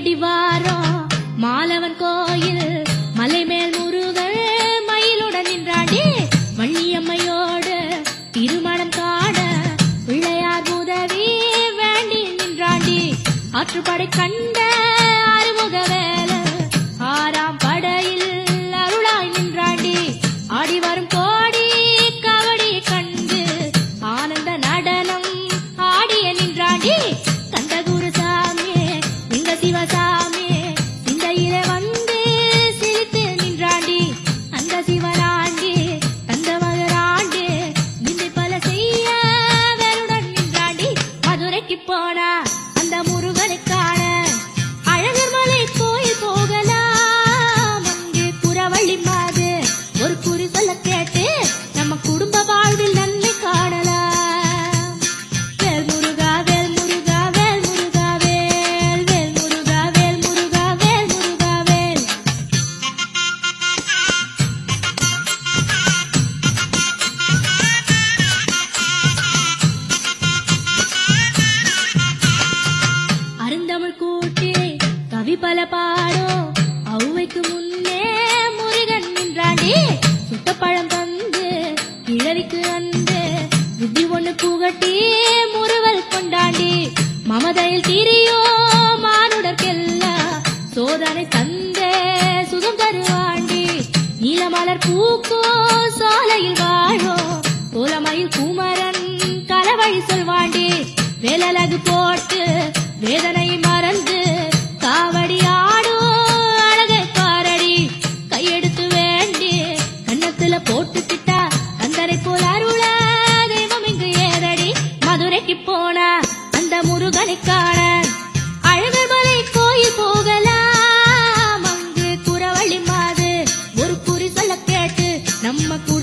தேடி வாரோம் மாலவன் கோயில் மலை மேல் முருகன் மயிலுடன் நின்றாடி வள்ளியம்மையோடு திருமணம் காண பிள்ளையார் உதவி வேண்டி நின்றாண்டி ஆற்றுப்படை கண்ட அறுமுக வேலை ஆறாம் படையில் அருளாய் நின்றாண்டி ஆடி வரும் கோடி கவடி கண்டு ஆனந்த நடனம் ஆடிய நின்றாண்டி கண்டகுரு சாமி எங்க சிவசாமி சிந்தையில வந்து சிரித்து நின்றாண்டி அந்த சிவராண்டி தந்த மகராண்டி நின்று பல செய்ய வேறுடன் நின்றாண்டி மதுரைக்கு போனா அந்த முருகனுக்கான அழகர் மலை கோயில் போகலாம் அங்கே புறவழி மாது ஒரு குறி சொல்ல கேட்டு நம்ம குடும்ப வாழ்வில் நன்மை காணலாம் வேல் முருகா வேல் முருகா வேல் முருகா வேல் வேல் முருகா வேல் முருகா வேல் முருகா வேல் அருந்தமிழ் கூட்டி கவி பல பாடும் ஔவைக்கு முன்னே முருகன் நின்றாண்டி சுட்டப்பழம் தந்து கிழவிக்கு வந்து புத்தி ஒண்ணு புகட்டி முறுவல் கொண்டாண்டி மமதையில் திரியோ மானுடர்க்கெல்லாம் சோதனை தந்தே சுகம் தருவாண்டி நீலமலர் பூக்கோ சோலையில் வாழோ கோலமயில் குமரன் கலவழி சொல்வாண்டி வேலழகு போட்டு வேதனை மறந்து காவடி ஆடும் அழகை பாரடி கையெடுத்து வேண்டி கன்னத்துல போட்டுக்கிட்டா கந்தரை போல அருள தெய்வம் இங்கு ஏறடி மதுரைக்கு போனா அந்த முருகனுக்கான அழகர் மலை கோயில் போகலாம் அங்கு குறவழி மாது ஒரு குறி சொல்ல கேட்டு நம்ம